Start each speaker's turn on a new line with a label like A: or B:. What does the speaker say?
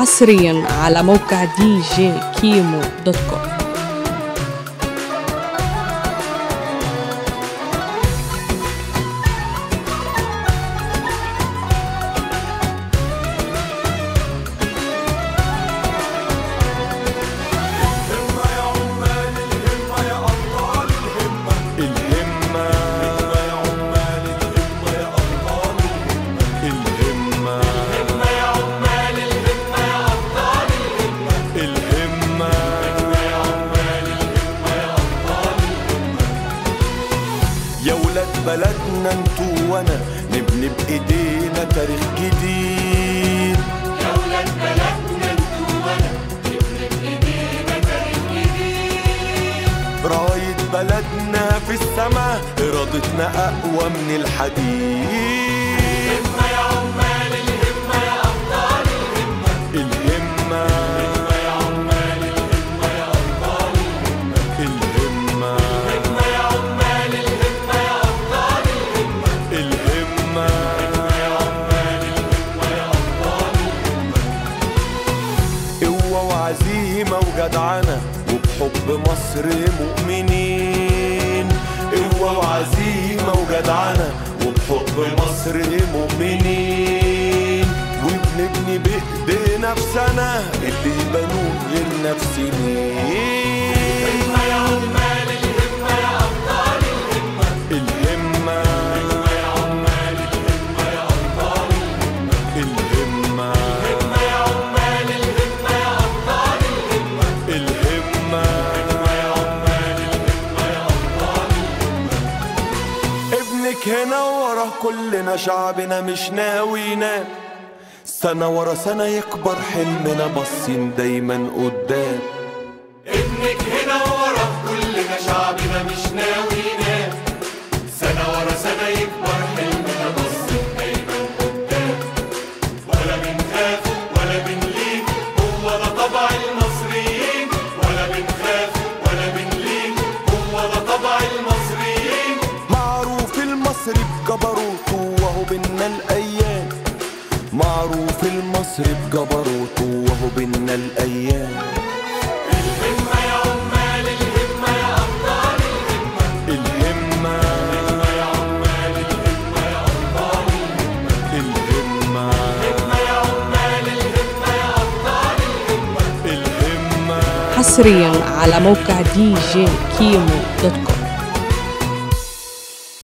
A: حصريا على موقع دي جي كيمو دوت كوم
B: الهمة يا عمال الهمة يا أبطال الهمة الهمة يا عمال الهمة يا أبطال الهمة الهمة يا عمال الهمة يا أبطال يا ولاد بلدنا انتوا وانا نبني بايدينا تاريخ جديد
C: يا ولاد بلدنا انتوا وانا نبني بايدينا تاريخ جديد
B: راية بلدنا في السماء إرادتنا أقوى من الحديد
C: همة يا عمال الهمة يا أبطال الهمة
B: الهمة
C: يا عمال الهمة يا أبطال
B: الهمة
C: الهمة يا عمال الهمة يا أبطال الهمة
B: الهمة
C: يا عمال الهمة يا أبطال
B: قوة وعزيمة وجدعنة وبحب مصر مؤمنين قوة وعزيمة وجدعنة وبحب مصر مؤمنين وبنبني بإيدينا في سنة اللي بنوه غيرنا في سنين
C: يا عمال الهمة يا أبطال الهمة
B: الهمة
C: يا عمال الهمة يا أبطال
B: الهمة
C: الهمة يا عمال الهمة يا أبطال الهمة
B: الهمة
C: يا عمال الهمة يا أبطال
B: ابنك هنا ورا كلنا شعبنا مش ناوي ينام سنة ورا سنة يكبر حلمنا باصين دايما قدام
C: ابنك هنا ورا كلنا شعبنا مش ناوي ينام سنة ورا سنة يكبر حلمنا بص دايما قدام ولا بنخاف ولا بنلين هو ده طبع المصريين ولا بنخاف ولا بنلين هو ده طبع المصريين
B: معروف المصري بجبروته وهو بينا الأيام معروف المصري بجبروته وهو بينا الأيام
C: الهمة يا عمال الهمة يا أبطال الهمة
B: الهمة
C: يا عمال الهمة يا أبطال
B: الهمة
C: الهمة يا عمال الهمة يا أبطال الهمة
B: الهمة
A: حصريا على موقع دي جي كيمو دوت كوم